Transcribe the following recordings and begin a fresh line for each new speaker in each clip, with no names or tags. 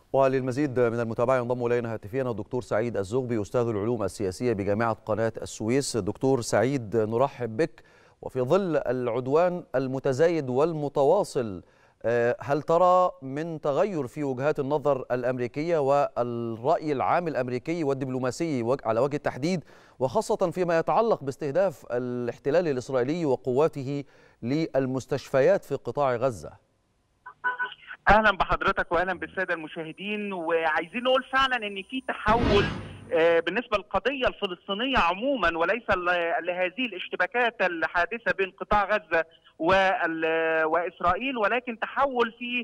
وللمزيد من المتابعة ينضم إلينا هاتفيا الدكتور سعيد الزغبي أستاذ العلوم السياسية بجامعة قناة السويس دكتور سعيد نرحب بك وفي ظل العدوان المتزايد والمتواصل هل ترى من تغير في وجهات النظر الأمريكية والرأي العام الأمريكي والدبلوماسي على وجه التحديد وخاصة فيما يتعلق باستهداف الاحتلال الإسرائيلي وقواته للمستشفيات في قطاع غزة؟
اهلا بحضرتك واهلا بالساده المشاهدين وعايزين نقول فعلا ان في تحول بالنسبه للقضيه الفلسطينيه عموما وليس لهذه الاشتباكات الحادثه بين قطاع غزه واسرائيل ولكن تحول في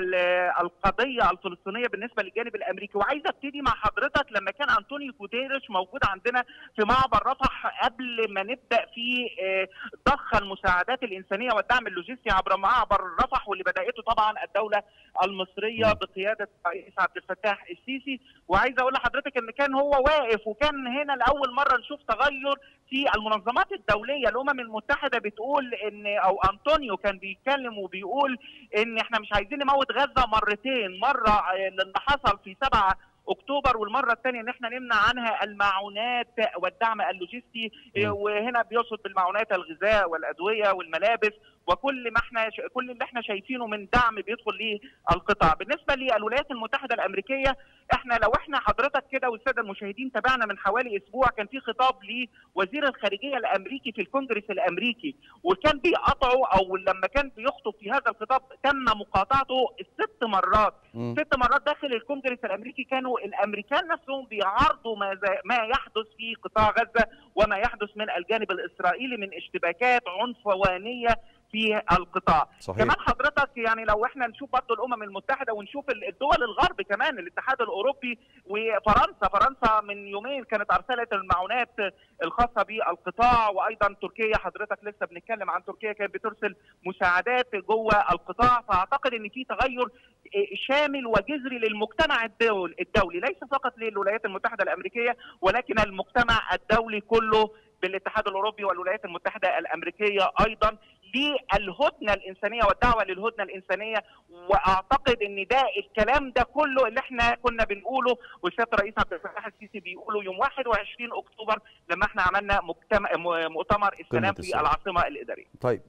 القضيه الفلسطينيه بالنسبه للجانب الامريكي وعايز ابتدي مع حضرتك لما كان انطونيو جوتيريش موجود عندنا في معبر رفح قبل ما نبدا في ضخ المساعدات الانسانيه والدعم اللوجستي عبر معبر رفح واللي بداته طبعا الدوله المصريه بقياده الرئيس عبد الفتاح السيسي وعايز اقول لحضرتك ان كان هو واقف وكان هنا لاول مره نشوف تغير في المنظمات الدوليه الامم المتحده بتقول ان او انطونيو كان بيتكلم وبيقول ان احنا مش عايزين نموت غزه مرتين مره اللي حصل في 7 اكتوبر والمره الثانيه ان احنا نمنع عنها المعونات والدعم اللوجستي وهنا بيقصد بالمعونات الغذاء والادويه والملابس وكل ما احنا كل اللي احنا شايفينه من دعم بيدخل للقطاع بالنسبه للولايات المتحده الامريكيه احنا لو احنا حضرتك كده والساده المشاهدين تابعنا من حوالي اسبوع كان في خطاب لوزير الخارجيه الامريكي في الكونجرس الامريكي وكان بيقاطعه او لما كان بيخطب في هذا الخطاب تم مقاطعته ست مرات م. ست مرات داخل الكونجرس الامريكي كانوا الامريكان نفسهم بيعارضوا ما, ما يحدث في قطاع غزه وما يحدث من الجانب الاسرائيلي من اشتباكات عنفوانيه في القطاع
صحيح.
كمان حضرتك يعني لو احنا نشوف برضه الامم المتحده ونشوف الدول الغرب كمان الاتحاد الاوروبي وفرنسا فرنسا من يومين كانت ارسلت المعونات الخاصه بالقطاع وايضا تركيا حضرتك لسه بنتكلم عن تركيا كانت بترسل مساعدات جوه القطاع فاعتقد ان في تغير شامل وجذري للمجتمع الدول الدولي ليس فقط للولايات المتحده الامريكيه ولكن المجتمع الدولي كله بالاتحاد الاوروبي والولايات المتحده الامريكيه ايضا للهدنه الانسانيه والدعوه للهدنه الانسانيه واعتقد ان ده الكلام ده كله اللي احنا كنا بنقوله والسياده الرئيس عبد الفتاح السيسي بيقوله يوم 21 اكتوبر لما احنا عملنا مؤتمر السلام في العاصمه الاداريه.
طيب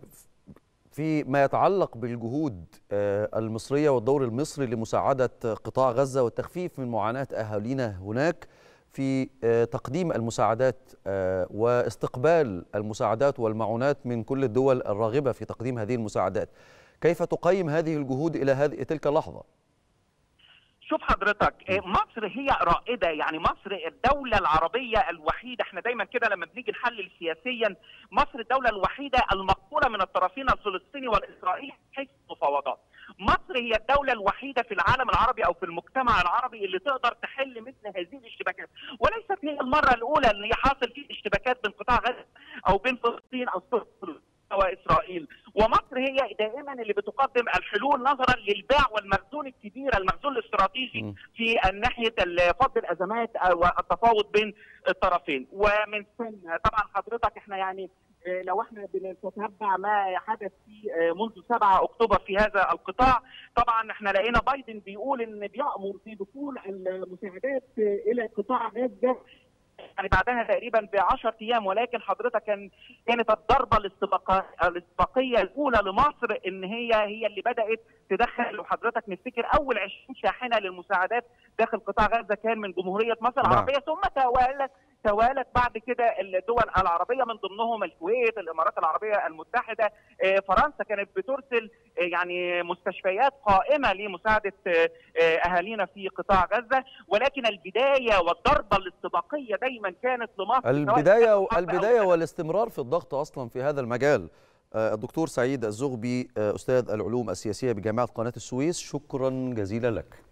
في ما يتعلق بالجهود المصريه والدور المصري لمساعده قطاع غزه والتخفيف من معاناه اهالينا هناك في تقديم المساعدات واستقبال المساعدات والمعونات من كل الدول الراغبة في تقديم هذه المساعدات كيف تقيم هذه الجهود إلى هذه تلك اللحظة؟
شوف حضرتك مصر هي رائده يعني مصر الدوله العربيه الوحيده احنا دايما كده لما بنيجي نحلل سياسيا مصر الدوله الوحيده المقبوله من الطرفين الفلسطيني والاسرائيلي حيث المفاوضات مصر هي الدولة الوحيدة في العالم العربي أو في المجتمع العربي اللي تقدر تحل مثل هذه الاشتباكات، وليست هي المرة الأولى اللي حاصل فيه اشتباكات بين قطاع غزة أو بين فلسطين أو وإسرائيل، ومصر هي دائما اللي بتقدم الحلول نظرا للباع والمخزون الكبير المخزون الاستراتيجي في ناحية فض الأزمات والتفاوض بين الطرفين، ومن ثم طبعا حضرتك احنا يعني لو احنا بنتتبع ما حدث في منذ 7 اكتوبر في هذا القطاع طبعا احنا لقينا بايدن بيقول ان بيامر في دخول المساعدات الى قطاع غزه يعني بعدها تقريبا ب 10 ايام ولكن حضرتك كان كانت الضربه الاستباقيه الاولى لمصر ان هي هي اللي بدات تدخل وحضرتك نفتكر اول 20 شاحنه للمساعدات داخل قطاع غزه كان من جمهوريه مصر العربيه ثم توالت توالت بعد كده الدول العربيه من ضمنهم الكويت، الامارات العربيه المتحده، فرنسا كانت بترسل يعني مستشفيات قائمه لمساعده اهالينا في قطاع غزه، ولكن البدايه والضربه الاستباقيه دايما كانت لمصر
البدايه البدايه والاستمرار في الضغط اصلا في هذا المجال. الدكتور سعيد الزغبي استاذ العلوم السياسيه بجامعه قناه السويس شكرا جزيلا لك.